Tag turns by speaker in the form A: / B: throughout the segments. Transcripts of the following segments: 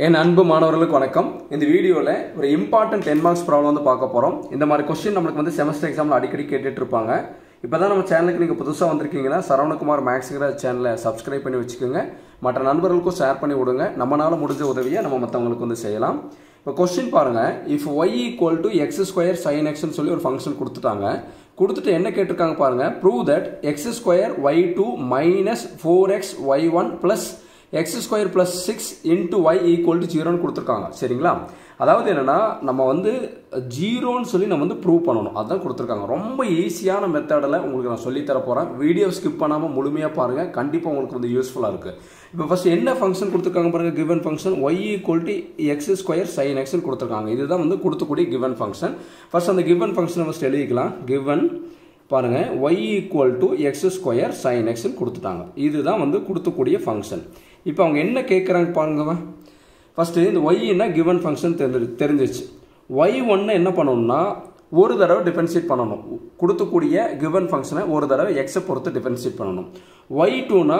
A: என் அன்பு மாணவர்களுக்கு வணக்கம் இந்த வீடியோவில் ஒரு இம்பார்ட்டன்ட் டென் மார்க்ஸ் ப்ராப்ளம் வந்து பார்க்க போகிறோம் இந்த மாதிரி கொஸ்டின் நம்மளுக்கு வந்து செமஸ்டர் எக்ஸாமில் அடிக்கடி கேட்டுட்டு இருப்பாங்க இப்போ தான் நம்ம சேனலுக்கு நீங்கள் புதுசாக வந்திருக்கீங்கன்னா சரவணகுமார் மேக்ஸுங்கிற சேனலை சப்ஸ்கிரைப் பண்ணி வச்சுக்கோங்க மற்ற நண்பர்களுக்கும் ஷேர் பண்ணி விடுங்க நம்மளால முடிஞ்ச உதவியை நம்ம மற்றவங்களுக்கு வந்து செய்யலாம் இப்போ கொஸ்டின் பாருங்க if y equal to x square sine எக்ஸ்னு சொல்லி ஒரு ஃபங்க்ஷன் கொடுத்துட்டாங்க கொடுத்துட்டு என்ன கேட்டிருக்காங்க பாருங்க prove that x square y two minus four x y one plus x square plus six into y equal to ஜீரோன்னு கொடுத்துருக்காங்க சரிங்களா அதாவது என்னன்னா நம்ம வந்து ஜீரோன்னு சொல்லி நம்ம வந்து ப்ரூவ் பண்ணணும் அதுதான் கொடுத்துருக்காங்க ரொம்ப ஈஸியான மெத்தடில் உங்களுக்கு நான் சொல்லித்தர போகிறேன் வீடியோ ஸ்கிப் பண்ணாமல் முழுமையாக பாருங்கள் கண்டிப்பாக உங்களுக்கு வந்து யூஸ்ஃபுல்லாக இருக்குது இப்போ ஃபஸ்ட் என்ன ஃபங்க்ஷன் கொடுத்துருக்காங்க பாருங்கள் given function y equal to x square sine எக்ஸ்னு கொடுத்துருக்காங்க இதுதான் வந்து கொடுத்தக்கூடிய கிவன் ஃபங்க்ஷன் ஃபர்ஸ்ட் அந்த கிவன் ஃபங்க்ஷனை ஃபஸ்ட் எழுதிக்கலாம் கிவன் பாருங்க y equal to x square sine எக்ஸ்னு கொடுத்துட்டாங்க இதுதான் வந்து கொடுத்தக்கூடிய ஃபங்க்ஷன் இப்போ அவங்க என்ன கேட்குறாங்க பாருங்க ஃபஸ்ட்டு இந்த ஒய்னா கிவன் ஃபங்க்ஷன் தெரிஞ்சு தெரிஞ்சிச்சு ஒய் ஒன்று என்ன பண்ணணும்னா ஒரு தடவை டிஃபரன்ஷியேட் பண்ணணும் கொடுத்தக்கூடிய கிவன் ஃபங்க்ஷனை ஒரு தடவை எக்ஸை பொறுத்து டிஃபரன்ஷியேட் பண்ணணும் ஒய் டூனா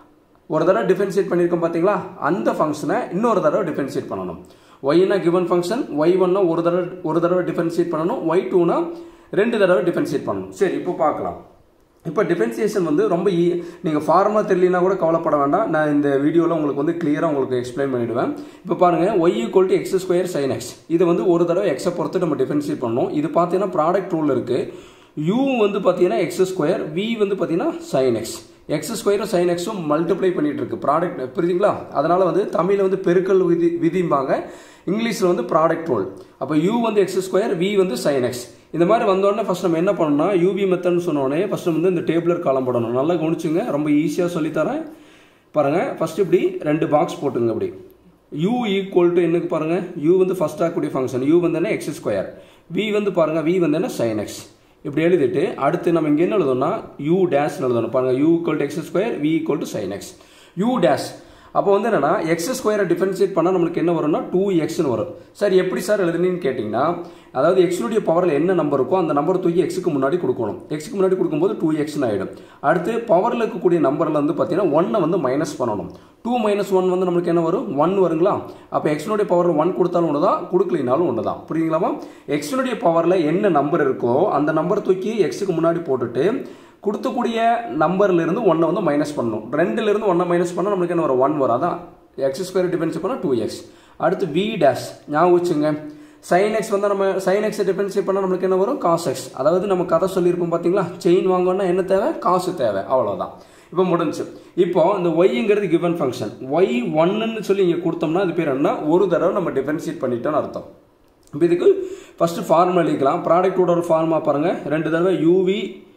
A: ஒரு தடவை டிஃபரன்ஷியேட் பண்ணியிருக்கோம் பார்த்தீங்களா அந்த ஃபங்க்ஷனை இன்னொரு தடவை டிஃபரன்ஷியேட் பண்ணணும் ஒய்னா கிவன் ஃபங்க்ஷன் ஒய் ஒன்னா ஒரு தடவை ஒரு தடவை டிஃபரன்ஷியேட் பண்ணணும் ஒய் டூனா ரெண்டு தடவை டிஃபரன்ஷியேட் பண்ணணும் சரி இப்போ பார்க்கலாம் இப்போ டிஃபரன்சியேஷன் வந்து ரொம்ப ஈ நீங்கள் ஃபார்முலா தெரியலனா கூட கவலைப்பட வேண்டாம் நான் இந்த வீடியோவில் உங்களுக்கு வந்து கிளியராக உங்களுக்கு எக்ஸ்பிளைன் பண்ணிவிடுவேன் இப்போ பாருங்கள் y equal to x square sine x இது வந்து ஒரு தடவை எக்ஸை பொறுத்து நம்ம டிஃபரன்ஷியேட் பண்ணணும் இது பார்த்தீங்கன்னா ப்ராடக்ட் ரூல் இருக்குது யூ வந்து பார்த்தீங்கன்னா எக்ஸ் ஸ்கொயர் வி வந்து பார்த்தீங்கன்னா சைன் எக்ஸ் எக்ஸ் ஸ்கொயரும் சைன் எக்ஸும் மல்டிப்ளை பண்ணிட்டு இருக்கு ப்ராடக்ட் புரியுதுங்களா அதனால வந்து தமிழில் வந்து பெருக்கல் விதி விதிம்பாங்க இங்கிலீஷில் வந்து ப்ராடக்ட் ரூல் அப்போ யூ வந்து எக்ஸ் ஸ்கொயர் வி வந்து சைன் எக்ஸ் இந்த மாதிரி வந்தோடனே ஃபஸ்ட் நம்ம என்ன பண்ணணும்னா யூபி மெத்தட்னு சொன்னோடனே ஃபஸ்ட் வந்து இந்த டேபிளர் காலம் போடணும் நல்லா கவனிச்சுங்க ரொம்ப ஈஸியாக சொல்லித்தரேன் பாருங்கள் ஃபஸ்ட் இப்படி ரெண்டு பாக்ஸ் போட்டுங்க இப்படி யூ ஈக்குவல் டு என்னக்கு பாருங்கள் யூ வந்து ஃபஸ்ட் ஆகக்கூடிய ஃபங்க்ஷன் யூ வந்து என்ன எக்ஸ் ஸ்கொயர் வி வந்து பாருங்கள் வி வந்து என்ன சைன் எக்ஸ் இப்படி எழுதிட்டு அடுத்து நம்ம இங்கே என்ன எழுதணும்னா யூ டேஷ் எழுதணும் பாருங்கள் u equal to x square v equal to sine x u dash அப்போ வந்து என்னன்னா எக்ஸ் ஸ்கொயரை டிஃபரன்ஷியேட் பண்ணால் நம்மளுக்கு என்ன வரும்னா டூ எக்ஸ்னு வரும் சார் எப்படி சார் எழுதுனீன்னு கேட்டிங்கன்னா அதாவது எக்ஸுடைய பவரில் என்ன நம்பர் இருக்கோ அந்த நம்பர் தூக்கி எக்ஸுக்கு முன்னாடி கொடுக்கணும் எக்ஸுக்கு முன்னாடி கொடுக்கும்போது டூ எக்ஸ்னு ஆகிடும் அடுத்து பவரில் இருக்கக்கூடிய நம்பரில் வந்து பார்த்தீங்கன்னா ஒன்னை வந்து மைனஸ் பண்ணணும் டூ மைனஸ் ஒன் வந்து நம்மளுக்கு என்ன வரும் ஒன் வருங்களா அப்போ எக்ஸனுடைய பவர் ஒன் கொடுத்தாலும் ஒன்று தான் கொடுக்கலினாலும் ஒன்று தான் புரியுங்களாமா எக்ஸனுடைய பவரில் என்ன நம்பர் இருக்கோ அந்த நம்பர் தூக்கி எக்ஸுக்கு முன்னாடி போட்டுட்டு கொடுத்தக்கூடிய நம்பர்ல இருந்து ஒன்னை வந்து மைனஸ் பண்ணணும் ரெண்டுல இருந்து ஒன்னை மைனஸ் பண்ணால் நம்மளுக்கு என்ன வரும் ஒன் வரும் அதான் எக்ஸ் ஸ்கொயர் டிஃபரன்ஸ் பண்ணால் டூ எக்ஸ் அடுத்து வி டேஷ் ஞாபகம் வச்சுங்க சைன் எக்ஸ் வந்து நம்ம சைன் எக்ஸ் டிஃபரன்ஷியேட் பண்ணால் நம்மளுக்கு என்ன வரும் காஸ் எக்ஸ் அதாவது நம்ம கதை சொல்லியிருப்போம் பார்த்தீங்களா செயின் வாங்கணும்னா என்ன தேவை காசு தேவை அவ்வளோதான் இப்போ முடிஞ்சு இப்போ இந்த ஒய்ங்கிறது கிவன் ஃபங்க்ஷன் ஒய் ஒன்னு சொல்லி இங்கே கொடுத்தோம்னா அது பேர் என்ன ஒரு தடவை நம்ம டிஃபரன்ஷியேட் பண்ணிட்டோம்னு அர்த்தம் இப்போ இதுக்கு ஃபர்ஸ்ட் ஃபார்முலா எழுதிக்கலாம் ப்ராடக்டோட ஒரு ஃபார்மா பாருங்க ரெண்டு தடவை யூவி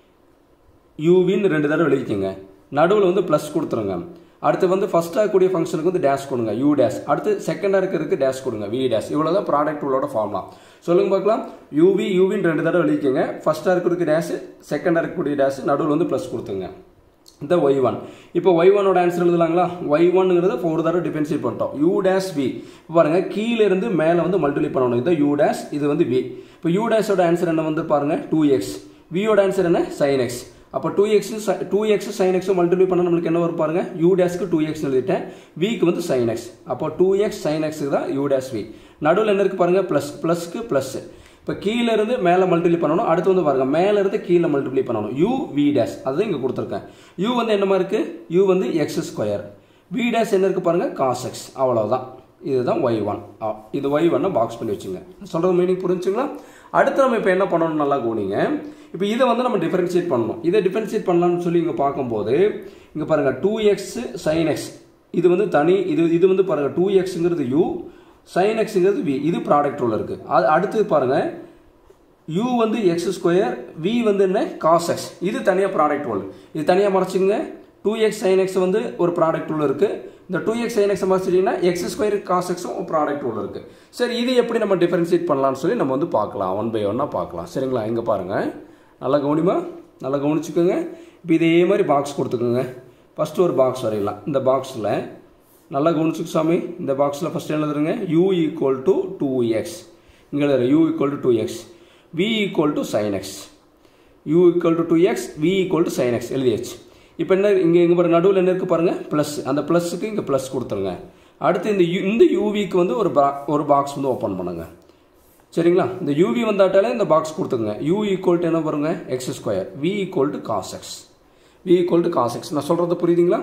A: யூவின்னு ரெண்டு தடவை எழுதிக்கோங்க நடுவில் வந்து ப்ளஸ் கொடுத்துருங்க அடுத்து வந்து ஃபர்ஸ்ட் ஆகக்கூடிய ஃபங்க்ஷனுக்கு வந்து டேஷ் கொடுங்க யூ டேஷ் அடுத்து செகண்டாக இருக்கிறதுக்கு டேஷ் கொடுங்க வி டேஷ் இவ்வளோ தான் ப்ராடக்ட் உள்ளோட ஃபார்முலா சொல்லுங்க பார்க்கலாம் யூவி யூவின் ரெண்டு தடவை எழுதிக்கோங்க ஃபர்ஸ்ட்டாக இருக்கிறதுக்கு டேஷ் செகண்டாக இருக்கக்கூடிய டேஷ் நடுவில் வந்து ப்ளஸ் கொடுத்துங்க இந்த ஒய் ஒன் இப்போ ஒய் ஒனோட ஆன்சர் எழுதலாங்களா ஒய் ஒன்னுங்கிறத ஒரு தடவை டிஃபென்சிவ் பண்ணிட்டோம் யூ டேஷ் வி பாருங்க கீழே இருந்து மேலே வந்து மல்டிப்ளை பண்ணணும் இது யூ டேஷ் இது வந்து வி இப்போ யூ டேஷோட ஆன்சர் என்ன வந்து பாருங்க டூ எக்ஸ் வியோட ஆன்சர் என்ன சைன் எக்ஸ் அப்போ two x two x sine எக்ஸும் மல்டிப்ளை பண்ணால் நம்மளுக்கு என்ன வரும் பாருங்க யூ டேஸ்க்கு டூ எக்ஸ் எழுதிட்டேன் விக்கு வந்து சைன் எக்ஸ் அப்போ டூ எக்ஸ் சைன் எக்ஸுக்கு தான் யூ டேஸ் வி நடுவில் என்ன இருக்கு பாருங்க ப்ளஸ் ப்ளஸ்க்கு ப்ளஸ் இப்போ கீழே இருந்து மேலே மல்டிப்ளை பண்ணணும் அடுத்து வந்து பாருங்க மேலே இருந்து கீழே மல்டிப்ளை பண்ணணும் யூ வி டேஸ் அதுதான் இங்கே கொடுத்துருக்கேன் யூ வந்து என்ன மாதிரி இருக்கு யூ வந்து எக்ஸ் ஸ்கொயர் வி டேஸ் என்ன இருக்கு பாருங்க காஸ் எக்ஸ் அவ்வளோதான் இதுதான் ஒய் ஒன் இது ஒய் ஒன்னை பாக்ஸ் பண்ணி வச்சுங்க சொல்கிறது மீனிங் புரிஞ்சுங்களா அடுத்து நம்ம இப்போ என்ன பண்ணணும் நல்லா கவனிங்க இப்போ இதை வந்து நம்ம டிஃபரன்ஷியேட் பண்ணணும் இதை டிஃபரன்ஷியேட் பண்ணலாம்னு சொல்லி இங்கே பார்க்கும்போது இங்கே பாருங்கள் டூ எக்ஸ் சைன் எக்ஸ் இது வந்து தனி இது இது வந்து பாருங்கள் டூ எக்ஸுங்கிறது யூ சைன் எக்ஸுங்கிறது வி இது ப்ராடக்ட் ரூல் இருக்குது அது அடுத்து பாருங்கள் யூ வந்து எக்ஸ் ஸ்கொயர் வி வந்து என்ன காஸ் எக்ஸ் இது தனியாக ப்ராடக்ட் ரூல் இது தனியாக மறைச்சிங்க டூ எக்ஸ் சைன் எக்ஸ் வந்து ஒரு ப்ராடக்ட் ரூல் இருக்குது இந்த டூ எக்ஸ் சைன் எக்ஸ் மறைச்சிட்டிங்கன்னா எக்ஸ் ஸ்கொயர் காஸ் எக்ஸும் ஒரு ப்ராடக்ட் ரூல் இருக்குது சரி இது எப்படி நம்ம டிஃபரன்ஷியேட் பண்ணலாம்னு சொல்லி நம்ம வந்து பார்க்கலாம் ஒன் பை ஒன்னாக பார்க்கலாம் சரிங்களா இங்கே பாருங்கள் நல்லா கவனிமா நல்லா கவனிச்சுக்கோங்க இப்போ இதே மாதிரி பாக்ஸ் கொடுத்துக்கோங்க ஃபஸ்ட்டு ஒரு பாக்ஸ் வரையலாம் இந்த பாக்ஸில் நல்லா கவனிச்சுக்கு சாமி இந்த பாக்ஸில் ஃபஸ்ட் எழுதுருங்க u equal to two x இங்கே எழுதுற u equal to two x v equal to sine x u equal to two x v equal to sine x எழுதியாச்சு இப்போ என்ன இங்கே இங்கே பாருங்க நடுவில் என்ன இருக்குது பாருங்கள் ப்ளஸ் அந்த ப்ளஸ்ஸுக்கு இங்கே ப்ளஸ் கொடுத்துருங்க அடுத்து இந்த யூ இந்த யூவிக்கு வந்து ஒரு பா ஒரு பாக்ஸ் வந்து ஓப்பன் பண்ணுங்க சரிங்களா இந்த யூவி வந்தாட்டாலே இந்த பாக்ஸ் கொடுத்துங்க யூ ஈக்குவல் டு என்ன வருங்க x square v equal to cos x v equal to cos x நான் சொல்கிறது புரியுதுங்களா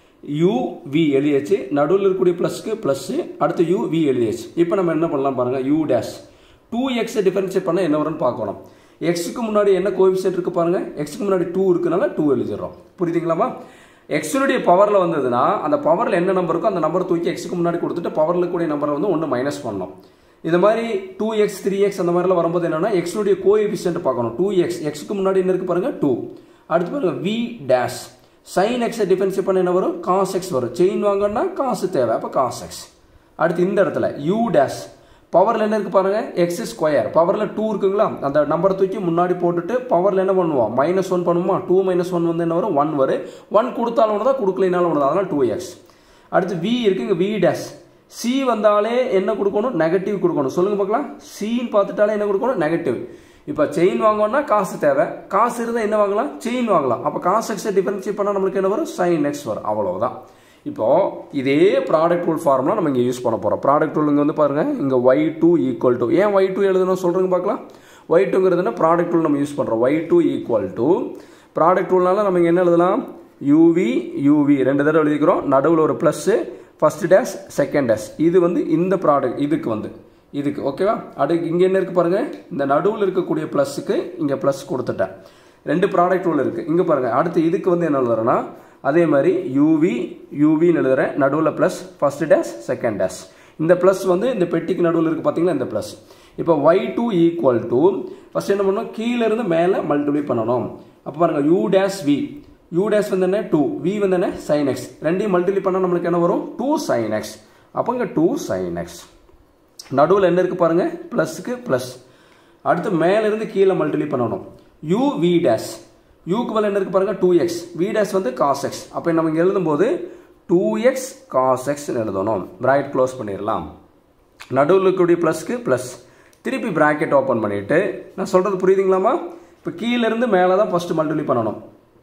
A: யூ வி எழுதியாச்சு நடுவில் இருக்கக்கூடிய ப்ளஸ்க்கு ப்ளஸ்ஸு அடுத்து யூ வி எழுதியாச்சு இப்போ நம்ம என்ன பண்ணலாம் பாருங்கள் யூ டேஷ் டூ எக்ஸை டிஃபரன்ஷியேட் பண்ண என்ன வரும்னு பார்க்கணும் எக்ஸுக்கு முன்னாடி என்ன கோஎஃபிஷியன்ட் இருக்கு பாருங்க எக்ஸுக்கு முன்னாடி டூ இருக்குனால டூ எழுதிடுறோம் புரியுதுங்களாமா எக்ஸுடைய பவரில் வந்ததுன்னா அந்த பவரில் என்ன நம்பர் இருக்கோ அந்த நம்பரை தூக்கி எக்ஸுக்கு முன்னாடி கொடுத்துட்டு பவரில் கூடிய நம்பரை வந்து ஒன்று மைனஸ் பண்ணணும் இந்த மாதிரி டூ எக்ஸ் த்ரீ எக்ஸ் அந்த மாதிரிலாம் வரும்போது என்னன்னா எக்ஸுடைய கோஎஃபிஷியன்ட் பார்க்கணும் டூ எக்ஸ் எக்ஸுக்கு முன்னாடி என்ன இருக்கு பாருங்க டூ அடுத்து பாருங்க வி டேஷ் சைன் எக்ஸை டிஃபரன்ஷியேட் பண்ண என்ன வரும் காஸ் எக்ஸ் வரும் செயின் வாங்கன்னா காசு தேவை அப்போ காஸ் எக்ஸ் அடுத்து இந்த இடத்துல யூ டேஷ் பவரில் என்ன இருக்கு பாருங்க எக்ஸ் ஸ்கொயர் பவரில் டூ இருக்குங்களா அந்த நம்பரை தூக்கி முன்னாடி போட்டுட்டு பவரில் என்ன பண்ணுவோம் மைனஸ் ஒன் பண்ணுவோமா டூ மைனஸ் ஒன் வந்து என்ன வரும் ஒன் வரும் ஒன் கொடுத்தாலும் ஒன்று தான் கொடுக்கலைனாலும் ஒன்று தான் அதனால் டூ எக்ஸ் அடுத்து வி இருக்கு இங்கே வி டேஷ் சி வந்தாலே என்ன கொடுக்கணும் நெகட்டிவ் கொடுக்கணும் சொல்லுங்க பார்க்கலாம் சின்னு பார்த்துட்டாலே என்ன கொடுக்கணும் நெகட்டிவ் இப்போ செயின் வாங்கணும்னா காசு தேவை காசு இருந்தால் என்ன வாங்கலாம் செயின் வாங்கலாம் அப்போ காசு எக்ஸை டிஃபரன்ஷியேட் பண்ணால் நம்மளுக்கு என்ன வரும் சைன் எக்ஸ் வரும் அவ்வளவுதான் இப்போ இதே ப்ராடக்ட் ரூல் ஃபார்முலா நம்ம இங்கே யூஸ் பண்ண போகிறோம் ப்ராடக்ட் ரூல் இங்கே வந்து பாருங்கள் இங்கே ஒய் டூ ஈக்குவல் டு ஏன் ஒய் டூ எழுதணும் சொல்கிறேங்க பார்க்கலாம் ஒய் டூங்கிறதுனா ப்ராடக்ட் ரூல் நம்ம யூஸ் பண்ணுறோம் y two equal to product ரூல்னால நம்ம இங்கே என்ன எழுதலாம் யூவி யூவி ரெண்டு தடவை எழுதிக்கிறோம் நடுவில் ஒரு plus first dash second dash இது வந்து இந்த ப்ராடக்ட் இதுக்கு வந்து இதுக்கு ஓகேவா அடுக்கு இங்கே என்ன இருக்குது பாருங்கள் இந்த நடுவில் இருக்கக்கூடிய ப்ளஸ்ஸுக்கு இங்கே ப்ளஸ் கொடுத்துட்டேன் ரெண்டு ப்ராடக்ட் ரூல் இருக்குது இங்கே பாருங்கள் அடுத்து இதுக்கு வந்து என்ன எழுதுறேன்னா அதே மாதிரி யூவி யூவின்னு எழுதுறேன் நடுவில் plus first dash second dash இந்த ப்ளஸ் வந்து இந்த பெட்டிக்கு நடுவில் இருக்குது பார்த்தீங்களா இந்த ப்ளஸ் இப்போ y two equal to first என்ன பண்ணணும் கீழே இருந்து மேலே மல்டிப்ளை பண்ணணும் அப்போ பாருங்கள் u dash v u dash வந்து என்ன டூ வி வந்து என்ன சைன் எக்ஸ் ரெண்டையும் மல்டிப்ளை பண்ணால் நம்மளுக்கு என்ன வரும் டூ சைன் எக்ஸ் அப்போ இங்கே டூ சைன் எக்ஸ் நடுவில் என்ன இருக்குது பாருங்கள் ப்ளஸ்க்கு ப்ளஸ் அடுத்து மேலேருந்து கீழே மல்டிப்ளை பண்ணணும் யூ வி டேஷ் யூக்கு மேலே என்ன இருக்குது பாருங்கள் டூ எக்ஸ் வி டேஷ் வந்து காஸ் எக்ஸ் அப்போ நம்ம இங்கே எழுதும்போது டூ எக்ஸ் காஸ் எக்ஸ்னு எழுதணும் ப்ராக்கெட் க்ளோஸ் பண்ணிடலாம் நடுவில் இருக்கக்கூடிய ப்ளஸ்க்கு ப்ளஸ் திருப்பி ப்ராக்கெட் ஓப்பன் பண்ணிவிட்டு நான் சொல்கிறது புரியுதுங்களாமா இப்போ கீழேருந்து மேலே தான் ஃபஸ்ட்டு மல்டிப்ளை பண்ணணும்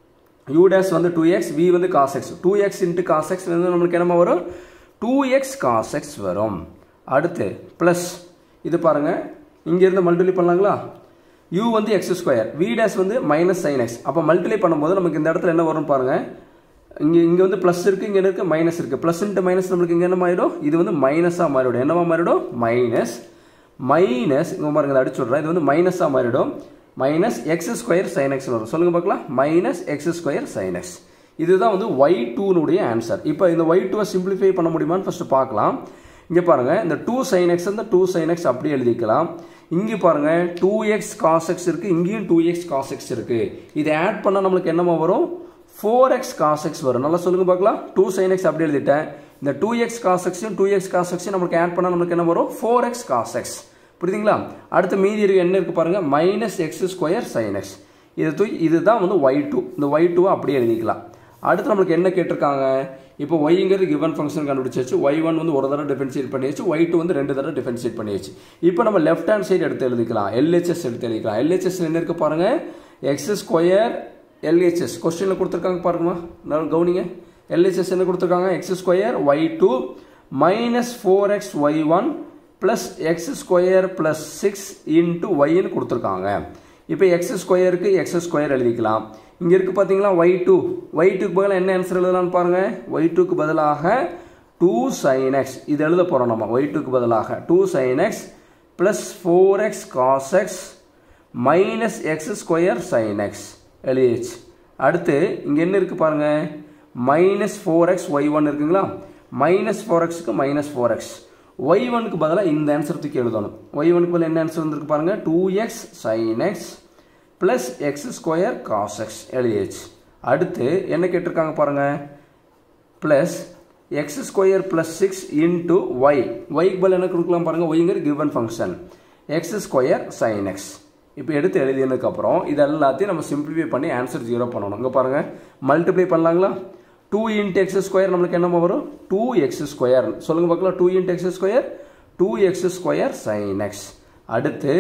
A: யூ டேஷ் வந்து டூ எக்ஸ் வி வந்து cos x two x into cos x வந்து நம்மளுக்கு என்னமா வரும் டூ எக்ஸ் காஸ் எக்ஸ் வரும் அடுத்து ப்ளஸ் இது பாருங்கள் இங்கேருந்து மல்டிப்ளை பண்ணலாங்களா யூ வந்து எக்ஸ் ஸ்கொயர் வி டேஷ் வந்து மைனஸ் சைன் எக்ஸ் அப்போ மல்டிப்ளை பண்ணும்போது நமக்கு இந்த இடத்துல என்ன வரும்னு பாருங்கள் இங்கே இங்கே வந்து ப்ளஸ் இருக்குது இங்கே இருக்குது மைனஸ் இருக்குது ப்ளஸ் இன்ட்டு மைனஸ் நம்மளுக்கு இங்கே என்ன மாறிடும் இது வந்து மைனஸாக மாறிடும் என்னவா மாறிடும் மைனஸ் மைனஸ் இங்கே பாருங்க இதை அடிச்சு விட்றேன் இது வந்து மைனஸாக மாறிடும் minus x square sine x வரும் சொல்லுங்க பார்க்கலாம் minus x square sine x இதுதான் வந்து ஒய் டூனுடைய ஆன்சர் இப்போ இந்த ஒய் டூவை சிம்பிளிஃபை பண்ண முடியுமான்னு ஃபஸ்ட்டு பார்க்கலாம் இங்கே பாருங்கள் இந்த டூ சைன் எக்ஸ் இந்த டூ சைன் எக்ஸ் அப்படியே எழுதிக்கலாம் இங்கே பாருங்கள் டூ எக்ஸ் காஸ் எக்ஸ் இருக்குது இங்கேயும் டூ எக்ஸ் காஸ் எக்ஸ் இருக்குது இதை ஆட் பண்ணால் நம்மளுக்கு என்னமா வரும் ஃபோர் எக்ஸ் காஸ் எக்ஸ் வரும் நல்லா சொல்லுங்க பார்க்கலாம் டூ சைன் எக்ஸ் அப்படி எழுதிட்டேன் இந்த டூ எக்ஸ் காஸ் எக்ஸையும் டூ எக்ஸ் காஸ் எக்ஸையும் நம்மளுக்கு ஆட் பண்ணால் நம்மளுக்கு என்ன வரும் ஃபோர் எக்ஸ் காஸ் எக்ஸ் புரியுதுங்களா அடுத்து மீதி இருக்கு என்ன இருக்கு பாருங்க minus x square sine x இது தூக்கி இதுதான் வந்து ஒய் டூ இந்த ஒய் டூவை அப்படியே எழுதிக்கலாம் அடுத்து நம்மளுக்கு என்ன கேட்டிருக்காங்க இப்போ ஒய்ங்கிறது கிவன் ஃபங்க்ஷன் கண்டுபிடிச்சாச்சு ஒய் ஒன் வந்து ஒரு தடவை டிஃபரன்ஷியேட் பண்ணியாச்சு ஒய் டூ வந்து ரெண்டு தடவை டிஃபரன்ஷியேட் பண்ணியாச்சு இப்போ நம்ம லெஃப்ட் ஹேண்ட் சைடு எடுத்து எழுதிக்கலாம் எல்ஹெச்எஸ் எடுத்து எழுதிக்கலாம் எல்ஹெச்எஸ் என்ன இருக்கு பாருங்க எக்ஸ் ஸ்கொயர் எல்ஹெச்எஸ் கொஸ்டினில் கொடுத்துருக்காங்க பாருங்கம்மா நான் கவனிங்க எல்ஹெச்எஸ் என்ன கொடுத்துருக்காங்க x square y two minus four x y one plus x square plus six into ஒய்ன்னு கொடுத்துருக்காங்க இப்போ எக்ஸ் ஸ்கொயருக்கு எக்ஸ் ஸ்கொயர் எழுதிக்கலாம் இங்கே இருக்குது பார்த்தீங்களா ஒய் டூ ஒய் டூக்கு பதிலாக என்ன ஆன்சர் எழுதலாம்னு பாருங்கள் ஒய் டூக்கு பதிலாக டூ சைன் எக்ஸ் இது எழுத போகிறோம் நம்ம ஒய் டூக்கு பதிலாக two sine x plus four x cos x minus x square sine x எழுதிடுச்சு அடுத்து இங்கே என்ன இருக்குது பாருங்கள் minus four x y one இருக்குங்களா மைனஸ் ஃபோர் எக்ஸுக்கு மைனஸ் ஃபோர் எக்ஸ் ஒய் ஒனுக்கு பதிலாக இந்த ஆன்சர் தூக்கி எழுதணும் ஒய் ஒனுக்கு பதிலாக என்ன ஆன்சர் வந்திருக்கு பாருங்கள் two x sine x plus x square cos x எழுதியாச்சு அடுத்து என்ன கேட்டிருக்காங்க பாருங்கள் plus x square plus six into y ஒய்க்கு பதில் என்ன கொடுக்கலாம் பாருங்கள் ஒய்ங்கிற given function x square sine x இப்போ எடுத்து எழுதினதுக்கப்புறம் இது எல்லாத்தையும் நம்ம சிம்பிளிஃபை பண்ணி ஆன்சர் ஜீரோ பண்ணணும் இங்கே பாருங்கள் மல்டிப்ளை பண்ணலாங்களா டூ இன்ட்டு எக்ஸ் ஸ்கொயர் நம்மளுக்கு என்னமா வரும் டூ எக்ஸ் ஸ்கொயர் சொல்லுங்கள் பார்க்கலாம் two into x square two x square sine x அடுத்து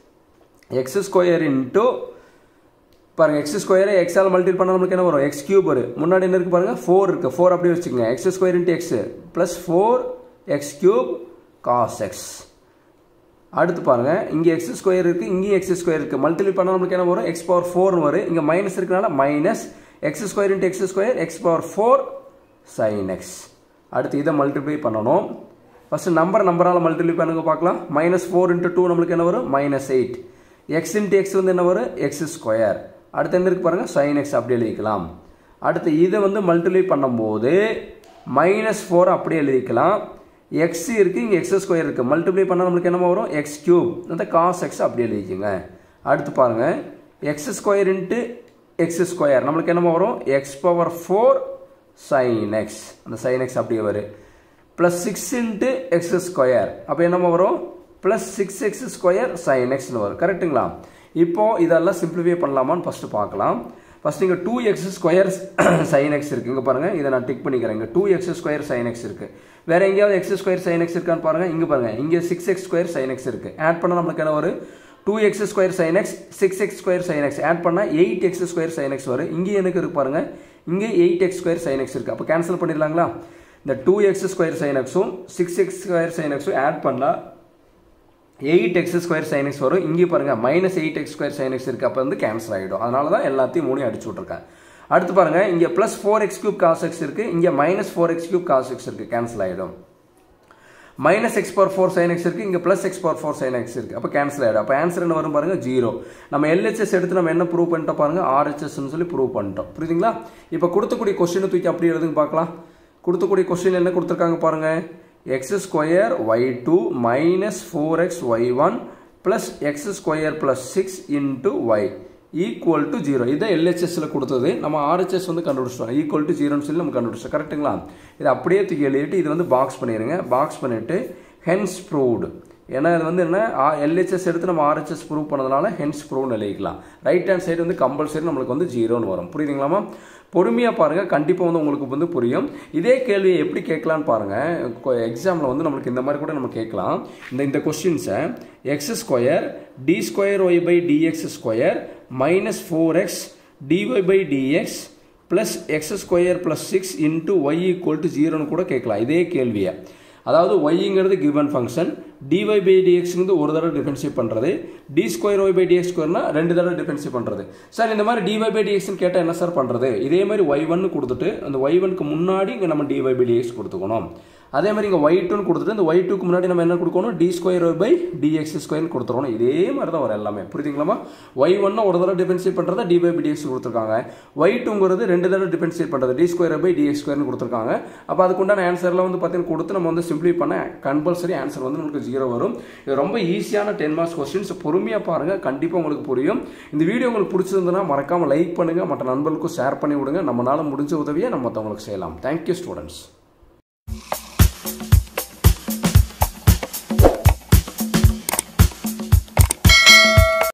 A: எக்ஸ் ஸ்கொயர் இன்ட்டு பாருங்க எக்ஸ் ஸ்கொயரை எக்ஸால் மல்டிபிள் பண்ணால் நம்மளுக்கு என்ன வரும் எக்ஸ் கியூப் வரும் முன்னாடி என்ன இருக்குது பாருங்கள் ஃபோர் இருக்குது ஃபோர் அப்படியே வச்சுக்கோங்க x square into x plus four x cube cos x அடுத்து பாருங்க இங்கே எக்ஸ் ஸ்கொயர் இருக்குது இங்கேயும் எக்ஸ் ஸ்கொயர் இருக்குது மல்டிப்ளை பண்ணால் நம்மளுக்கு என்ன வரும் எக்ஸ் பவர் ஃபோர்னு வரும் இங்கே மைனஸ் இருக்கனால minus x square into x square x power four sine x அடுத்து இதை மல்டிப்ளை பண்ணணும் ஃபஸ்ட்டு நம்பர் நம்பரால் மல்டிப்ளை பண்ணுங்க பார்க்கலாம் மைனஸ் ஃபோர் இன்ட்டு டூ நம்மளுக்கு என்ன வரும் minus eight x into x வந்து என்ன வரும் எக்ஸ் ஸ்கொயர் அடுத்து என்ன இருக்கு பாருங்கள் சைன் எக்ஸ் அப்படி எழுதிக்கலாம் அடுத்து இதை வந்து மல்டிப்ளை பண்ணும்போது மைனஸ் ஃபோர் அப்படியே எழுதிக்கலாம் எக்ஸ் இருக்குது இங்கே எக்ஸ் ஸ்கொயர் இருக்குது மல்டிப்ளை பண்ணால் நம்மளுக்கு என்னமா வரும் எக்ஸ் கியூப் அந்த காஸ் எக்ஸ் அப்படி எழுதிக்கோங்க அடுத்து பாருங்கள் x square into x square நம்மளுக்கு என்னமா வரும் x power four sine x அந்த சைன் எக்ஸ் அப்படியே வரும் plus six into x square அப்போ என்னமா வரும் plus six x square sine எக்ஸ்னு வரும் கரெக்டுங்களா இப்போது இதெல்லாம் சிம்பிளிஃபை பண்ணலாமான்னு ஃபஸ்ட்டு பார்க்கலாம் ஃபஸ்ட் இங்கே two x square sine x இருக்குது இங்கே பாருங்கள் இதை நான் டிக் பண்ணிக்கிறேன் இங்கே two x square sine x இருக்குது வேறு எங்கேயாவது எக்ஸ் ஸ்கொயர் சைன் எக்ஸ் இருக்கான்னு பாருங்கள் இங்கே பாருங்கள் இங்கே six x square sine x இருக்குது ஆட் பண்ணால் நம்மளுக்கு என்ன வரும் two x square sine x six x square sine x add பண்ணால் eight x square sine x வரும் இங்கே எனக்கு இருக்கு பாருங்கள் இங்கே eight x square sine x இருக்குது அப்போ கேன்சல் பண்ணிடலாங்களா இந்த டூ எக்ஸ் ஸ்கொயர் சைன் எக்ஸும் சிக்ஸ் எக்ஸ் ஸ்கொயர் சைன் எக்ஸும் ஆட் பண்ணால் eight x square sine x வரும் இங்கே பாருங்கள் minus eight x square sine x இருக்குது அப்போ வந்து கேன்சல் ஆகிடும் அதனால தான் எல்லாத்தையும் மூணையும் அடிச்சு விட்ருக்கேன் அடுத்து பாருங்கள் இங்கே plus four x cube cos x இருக்குது இங்கே minus four x cube cos x இருக்குது கேன்சல் ஆகிடும் minus x power four sine x இருக்குது இங்கே plus x power four sine x இருக்குது அப்போ கேன்சல் ஆகிடும் அப்போ ஆன்சர் என்ன வரும் பாருங்கள் ஜீரோ நம்ம எல்ஹெச்எஸ் எடுத்து நம்ம என்ன ப்ரூவ் பண்ணிட்டோம் பாருங்கள் ஆர்ஹெச்எஸ்ன்னு சொல்லி ப்ரூவ் பண்ணிட்டோம் புரியுதுங்களா இப்போ கொடுத்தக்கூடிய கொஸ்டினை தூக்கி அப்படி எழுதுங்க பார்க்கலாம் கொடுத்தக்கூடிய கொஸ்டின் என்ன கொடுத்துருக்காங்க பாருங்கள் x square y two minus four x y one plus x square plus six into y equal to zero இதை எல்ஹெச்எஸ்ல கொடுத்தது நம்ம ஆர்ஹெச்எஸ் வந்து கண்டுபிடிச்சிட்டோம் ஈக்குவல் டு ஜீரோன்னு சொல்லி நம்ம கண்டுபிடிச்சோம் கரெக்ட்டுங்களா இதை அப்படியே தூக்கி எழுதிட்டு இது வந்து பாக்ஸ் பண்ணிடுங்க பாக்ஸ் பண்ணிவிட்டு ஹென்ஸ் ப்ரூவ்டு ஏன்னா இது வந்து என்ன எல்ஹெச்எஸ் எடுத்து நம்ம ஆர்ஹெச்எஸ் ப்ரூவ் பண்ணதுனால ஹென்ஸ் ப்ரூவ்னு எழுதிக்கலாம் ரைட் ஹேண்ட் சைடு வந்து கம்பல்சரி நம்மளுக்கு வந்து ஜீரோன்னு வரும் புரியுதுங்களாமா பொறுமையாக பாருங்கள் கண்டிப்பாக வந்து உங்களுக்கு வந்து புரியும் இதே கேள்வியை எப்படி கேட்கலான்னு பாருங்கள் எக்ஸாமில் வந்து நம்மளுக்கு இந்த மாதிரி கூட நம்ம கேட்கலாம் இந்த இந்த கொஸ்டின்ஸை x square d square y by dx square minus four x dy by dx plus x square plus six into y equal to ஜீரோன்னு கூட கேட்கலாம் இதே கேள்வியை அதாவது ஒய்ங்கிறது கிவன் ஃபங்க்ஷன் டிஒய் பை டிஎக்ஸ்ங்கிறது ஒரு தடவை டிஃபென்சிவ் பண்ணுறது d square y by dx ஸ்கொயர்னா ரெண்டு தடவை டிஃபென்சிவ் பண்ணுறது சார் இந்த மாதிரி டிஒய் பை டிஎக்ஸ்னு கேட்டால் என்ன சார் பண்ணுறது இதே மாதிரி ஒய் ஒன்னு கொடுத்துட்டு அந்த ஒய் ஒனுக்கு முன்னாடி இங்கே நம்ம டிஒய் பை டிஎக்ஸ் கொடுத்துக்கணும் அதே மாதிரி இங்கே ஒய் டூன்னு கொடுத்துட்டு இந்த ஒய் டூக்கு முன்னாடி நம்ம என்ன கொடுக்கணும் d square y by dx ஸ்கொயர்னு கொடுத்துருக்கணும் இதே மாதிரி தான் வரும் எல்லாமே புரியுதுங்களாமா ஒய் ஒன்னு ஒரு தடவை டிஃபென்சிவ் பண்ணுறதா டி பை பை டிஎக்ஸ் கொடுத்துருக்காங்க ஒய் டூங்கிறது ரெண்டு தடவை டிஃபென்சிவ் பண்ணுறது டி ஸ்கொயர் பை டிஎக்ஸ் ஸ்கொயர்னு கொடுத்துருக்காங்க அப்போ அதுக்குண்டான ஆன்சர்லாம் வந்து பார்த்தீங்கன்னா கொடுத்து நம்ம வந்து சிம்பிளி பண்ண கம்பல்சரி ஆன்சர் வந்து நமக்கு ஜீரோ வரும் இது ரொம்ப ஈஸியான டென் மார்க்ஸ் கொஸ்டின்ஸ் பொறுமையாக பாருங்கள் கண்டிப்பாக உங்களுக்கு புரியும் இந்த வீடியோ உங்களுக்கு பிடிச்சிருந்ததுன்னா மறக்காமல் லைக் பண்ணுங்கள் மற்ற நண்பர்களுக்கும் ஷேர் பண்ணி விடுங்க நம்மளால முடிஞ்ச உதவியை நம்ம மற்றவங்களுக்கு செய்யலாம் தேங்க்யூ ஸ்டூடெண்ட்ஸ்